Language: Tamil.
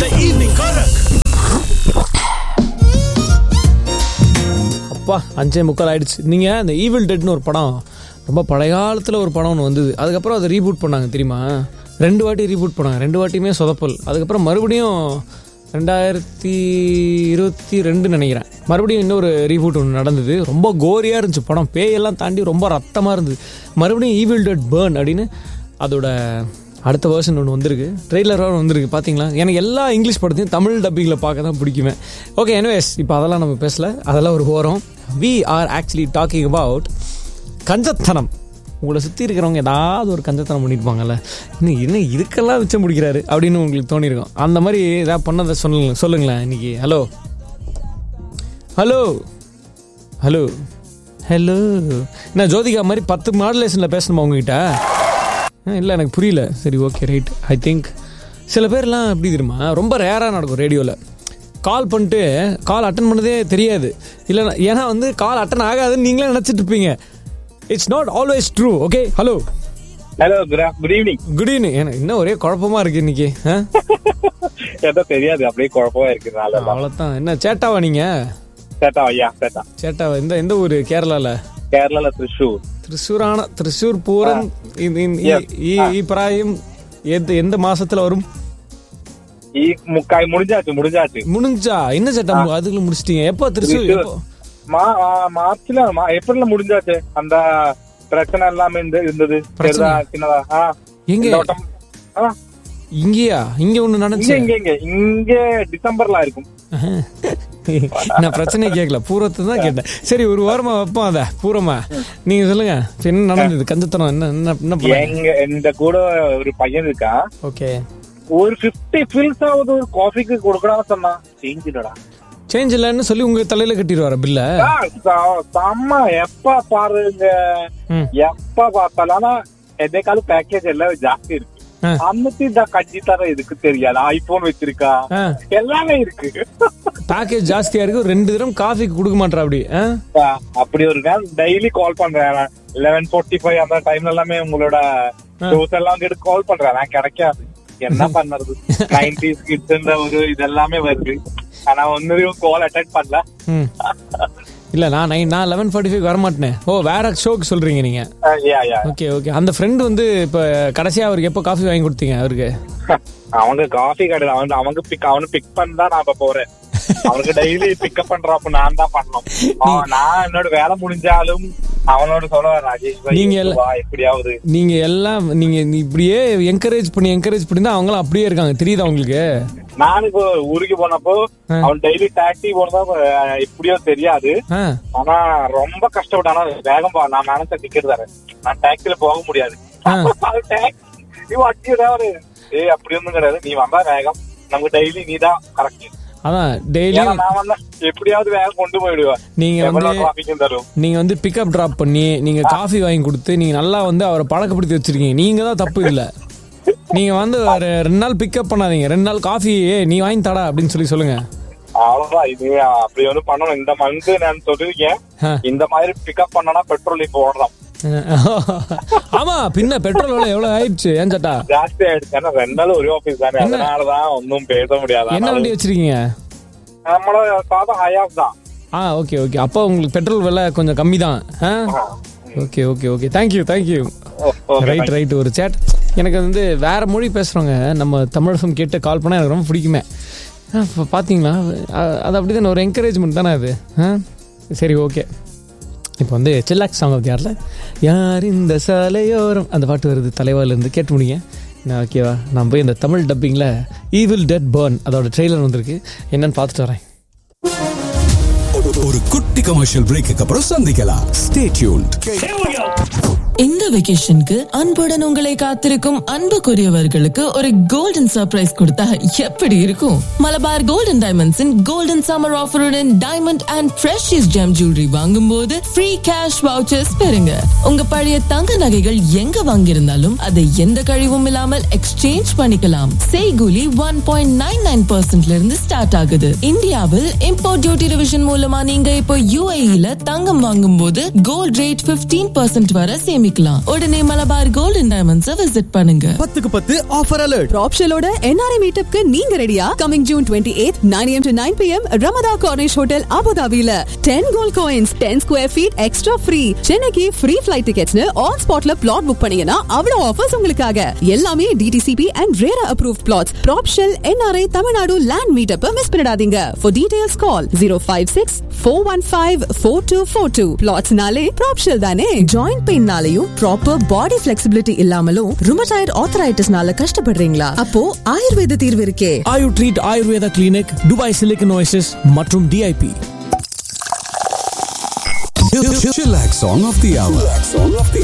The evening Karak. அப்பா அஞ்சே முக்கால் ஆயிடுச்சு நீங்கள் இந்த ஈவில் டெட்னு ஒரு படம் ரொம்ப பழைய காலத்தில் ஒரு படம் ஒன்று வந்தது அதுக்கப்புறம் அதை ரீபூட் பண்ணாங்க தெரியுமா ரெண்டு வாட்டி ரீபூட் பண்ணாங்க ரெண்டு வாட்டியுமே சொதப்பல் அதுக்கப்புறம் மறுபடியும் ரெண்டாயிரத்தி இருபத்தி ரெண்டு நினைக்கிறேன் மறுபடியும் இன்னொரு ரீபூட் ஒன்று நடந்தது ரொம்ப கோரியாக இருந்துச்சு படம் பேயெல்லாம் தாண்டி ரொம்ப ரத்தமாக இருந்தது மறுபடியும் ஈவில் டெட் பேர்ன் அப்படின்னு அதோட அடுத்த வேர்ஷன் ஒன்று வந்திருக்கு ட்ரெய்லராக வந்திருக்கு பார்த்தீங்களா எனக்கு எல்லா இங்கிலீஷ் படத்தையும் தமிழ் டப்பிங்கில் பார்க்க தான் பிடிக்குமே ஓகே எனிவேஸ் இப்போ அதெல்லாம் நம்ம பேசல அதெல்லாம் ஒரு ஓரம் we are actually talking about கஞ்சத்தனம் உங்களை சுற்றி இருக்கிறவங்க ஏதாவது ஒரு கஞ்சத்தனம் பண்ணியிருப்பாங்கல்ல இன்னும் இன்னும் இதுக்கெல்லாம் மிச்சம் முடிக்கிறாரு அப்படின்னு உங்களுக்கு தோணியிருக்கும் அந்த மாதிரி ஏதாவது பண்ணதை சொல்லுங்க சொல்லுங்களேன் இன்னைக்கு ஹலோ ஹலோ ஹலோ ஹலோ என்ன ஜோதிகா மாதிரி பத்து மாடுலேஷனில் பேசணுமா உங்ககிட்ட இல்லை எனக்கு புரியல சரி ஓகே ரைட் ஐ திங்க் சில பேர்லாம் எப்படி தெரியுமா ரொம்ப ரேராக நடக்கும் ரேடியோவில் கால் பண்ணிட்டு கால் அட்டன் பண்ணதே தெரியாது இல்லை ஏன்னா வந்து கால் அட்டன் ஆகாதுன்னு நீங்களே நினச்சிட்டு இருப்பீங்க it's not always true okay hello hello good evening good evening எனக்கு இன்னும் ஒரே குழப்பமா இருக்கு இன்னைக்கு ஆ ஏதோ தெரியாது அப்படியே குழப்பமா இருக்கிறதுனால அவ்வளோதான் என்ன சேட்டாவா நீங்கள் சேட்டா ஐயா சேட்டா சேட்டாவா இந்த எந்த ஊர் கேரளாவில் கேரளால திருஷூர் തൃശ്ശൂരാണ് തൃശ്ശൂർ പൂരം ഇ- ഇ- ഈ- Yes. ഈ ഈ പ്രായം எந்த எந்த மாசத்துல வரும் ഈ മുക്കായി മുടിഞ്ഞാച്ചു മുടിഞ്ഞാച്ചു முடிஞ்சா என்ன சட்டம் அதுக்குள்ள முடிச்சிட்டீங்க எப்போ திருச்சூர் திருச்சூர். எப்போ மா- ஆ, மார்ச்ல மா- ஏப்ரல்ல முடிஞ்சாச்சு அந்த பிரச்சனை எல்லாமே இருந்து- இருந்தது பிரச்சனை? பெரிதா சின்னதா ஆ, எங்க இந்த வட்டம் ஆ, இங்கேயா இங்க ஒண்ணு இங்க நடந்துச்சு இங்க இங்க இங்க டிசம்பர்ல இருக்கும் நான் பிரச்சனை கேட்கல பூரத்தை தான் கேட்டேன் சரி ஒரு வாரமா வைப்போம் அத பூரமா நீங்க சொல்லுங்க இப்ப என்ன நடந்தது கஞ்சத்தனம் என்ன என்ன என்ன பண்ண எங்க எந்த கூட ஒரு பையன் இருக்கான் ஓகே ஒரு பிப்டி ஃபில்ஸ் ஆகுது ஒரு காஃபிக்கு கொடுக்கணும் சொன்னான் சேஞ்சிடா சேஞ்ச் இல்லைன்னு சொல்லி உங்க தலையில கட்டிடுவாரா பில்ல செம்ம எப்ப பாருங்க ம். எப்ப பார்த்தாலும் ஆனா எதேக்காலும் பேக்கேஜ் எல்லாம் ஜாஸ்தி இருக்கு ஆ. அன்னைக்கு இந்த கட்சி தர இதுக்கு தெரியாது ஐபோன் வச்சிருக்கா எல்லாமே இருக்கு பேக்கேஜ் ஜாஸ்தியா இருக்கு ஒரு ரெண்டு தரம் காஃபிக்கு கொடுக்க மாட்டா அப்படி ஆ? ஆ, அப்படி ஒரு நாள் டெய்லி கால் பண்றேன் லெவன் ஃபோர்ட்டி ஃபைவ் அந்த டைம்ல எல்லாமே உங்களோட ஷோஸ் எல்லாம் கேட்டு கால் பண்றேன் நான் கிடைக்காது என்ன பண்ணுறது நைன்டிஸ் கிட்ஸ் ஒரு இதெல்லாமே வருது ஆனா ஒன்னும் கால் அட்டென்ட் பண்ணல ம் இல்ல நான் நைன் நான் லெவன் ஃபார்ட்டி ஃபைவ் வரமாட்டேனே ஓ வேற ஷோக்கு சொல்றீங்க நீங்க யா யா ஓகே ஓகே அந்த ஃப்ரெண்ட் வந்து இப்ப கடைசியா அவருக்கு எப்போ காஃபி வாங்கி கொடுத்தீங்க அவருக்கு அவங்க காஃபி கடை அவன் அவங்க பிக் அவனு பிக் பண்ணா நான் இப்ப போறேன் அவனுக்கு டெய்லி பிக்கப் பண்றப்ப நான் தான் பண்ணணும் அவன் நான் என்னோட வேலை முடிஞ்சாலும் அவனோட சொல்ல ராஜேஷ் பாய் நீங்க எல்லாம்- வா எப்படியாவது நீங்க எல்லாம் நீங்க இப்படியே என்கரேஜ் பண்ணி என்கரேஜ் பண்ணி தான் அவங்களாம் அப்படியே இருக்காங்க தெரியுதா உங்களுக்கு நான் இப்போ ஊருக்கு போனப்போ ஆ. அவன் டெய்லி டாக்ஸி போனதா அஹ், எப்படியோ தெரியாது ஆ ஆனா ரொம்ப கஷ்டப்பட்டானா வேகம் பா நான் நினைச்ச டிக்கெட் தரேன் நான் டாக்ஸில போக முடியாது ஆ. டாக்ஸி வட்டி ஏதாவது ஏய் அப்படி ஒண்ணும் கிடையாது நீ வந்தா வேகம் நமக்கு டெய்லி நீ தான் கரெக்ட் அதான் ஏன்னா டெய்லியும் நான் வந்தா எப்படியாவது வேகம் கொண்டு போயிடுவேன் நீங்க எவ்வளவு வந்து டிராபிக்கும் தரும் நீங்க வந்து பிக்கப் டிராப் பண்ணி நீங்க காஃபி வாங்கி கொடுத்து நீங்க நல்லா வந்து அவரை பழக்கப்படுத்தி வச்சிருக்கீங்க நீங்க தான் தப்பு இல்ல நீங்க வந்து ஒரு ரெண்டு நாள் பிக்கப் பண்ணாதீங்க ரெண்டு நாள் காஃபி நீ வாங்கி தடா அப்படின்னு சொல்லி சொல்லுங்க அவ்வளவுதான் இது அப்படி ஒண்ணு பண்ணணும் இந்த மந்த் நான் சொல்லிருக்கேன் ஆ. இந்த மாதிரி பிக்கப் பண்ணனா பெட்ரோல் இப்போ ஓடலாம் ஆமா பின்ன பெட்ரோல் விலை எவ்வளவு ஆயிடுச்சு ஏன் சட்டா ஜாஸ்தி ஆயிடுச்சு ஏன்னா ரெண்டு நாள் ஒரே ஆபீஸ் தானே என்ன? அதனாலதான் ஒன்னும் பேச முடியாது என்ன வண்டி வச்சிருக்கீங்க நம்மளோட சாதா ஹயாஸ் தான் ஆ ஓகே ஓகே அப்போ உங்களுக்கு பெட்ரோல் விலை கொஞ்சம் கம்மி தான் okay okay okay thank you thank you Okay, right right ஒரு சேட் எனக்கு வந்து வேற மொழி பேசுகிறவங்க நம்ம தமிழ் ஃபிலிம் கேட்டு கால் பண்ணால் எனக்கு ரொம்ப பிடிக்குமே இப்போ பார்த்தீங்களா அ- அது அப்படி தானே ஒரு என்கரேஜ்மெண்ட் தானே அது ஆ சரி ஓகே இப்போ வந்து சில்லாக் சாங் ஆஃப் யாரில் யார் இந்த சாலையோரம் அந்த பாட்டு வருது தலைவாலேருந்து கேட்டு முடியுங்க நான் ஓகேவா நான் போய் இந்த தமிழ் டப்பிங்கில் ஈவில் டெட் பர்ன் அதோட ட்ரெய்லர் வந்திருக்கு என்னன்னு பார்த்துட்டு வரேன் ஒரு குட்டி கமர்ஷியல் பிரேக்கு அப்புறம் சந்திக்கலாம் ஸ்டே டியூன்ட் இந்த வெகேஷனுக்கு அன்புடன் உங்களை காத்திருக்கும் அன்புக்குரியவர்களுக்கு ஒரு கோல்டன் சர்ப்ரைஸ் கொடுத்தா எப்படி இருக்கும் மலபார் கோல்டன் டைமண்ட்ஸின் கோல்டன் சம்மர் ஆஃபருடன் diamond and precious gem jewellery வாங்கும் போது ஃப்ரீ கேஷ் வவுச்சர்ஸ் பெறுங்க உங்க பழைய தங்க நகைகள் எங்க வாங்கியிருந்தாலும் அதை எந்த கழிவும் இல்லாமல் எக்ஸ்சேஞ்ச் பண்ணிக்கலாம் செய்கூலி ஒன் பாயிண்ட் நைன் நைன் பர்சன்ட்ல இருந்து ஸ்டார்ட் ஆகுது இந்தியாவில் இம்போர்ட் டியூட்டி ரிவிஷன் மூலமா நீங்க இப்போ யூஏஇல தங்கம் வாங்கும் போது கோல்ட் ரேட் 15% வரை சேமிக்கலாம் சேமிக்கலாம் உடனே மலபார் கோல்டன் டைமண்ட்ஸை விசிட் பண்ணுங்க பத்துக்கு பத்து ஆஃபர் அலர்ட் ப்ராப்ஷலோட என்ஆர்ஐ மீட்டப்க்கு நீங்க ரெடியா coming June twenty eight nine AM to nine PM Ramada Cornish hotel அபுதாபில ten gold coins ten square feet extra free சென்னைக்கு ஃப்ரீ ஃபிளைட் டிக்கெட்ஸ்னு ஆன் ஸ்பாட்ல பிளாட் புக் பண்ணீங்கன்னா அவ்வளவு ஆஃபர்ஸ் உங்களுக்காக எல்லாமே டிடிசிபி அண்ட் ரேரா approve plots ப்ராப்ஷல் NRI Tamil Nadu land meetup miss பண்ணிடாதீங்க for details call zero five six four one five four two four two பிளாட்ஸ்னாலே ப்ராப்ஷல் தானே ஜாயிண்ட் பெயின்னாலையும் ப்ராப்பர் பாடி ஃபிளெக்சிபிலிட்டி இல்லாமலும் ருமட்டாய்டு ஆத்தரைட்டிஸ்னால கஷ்டப்படுறீங்களா அப்போ ஆயுர்வேத தீர்வு இருக்கே Ayu treat Ayurveda clinic Dubai Silicon Oasis மற்றும் DIP Chillax song of the hour.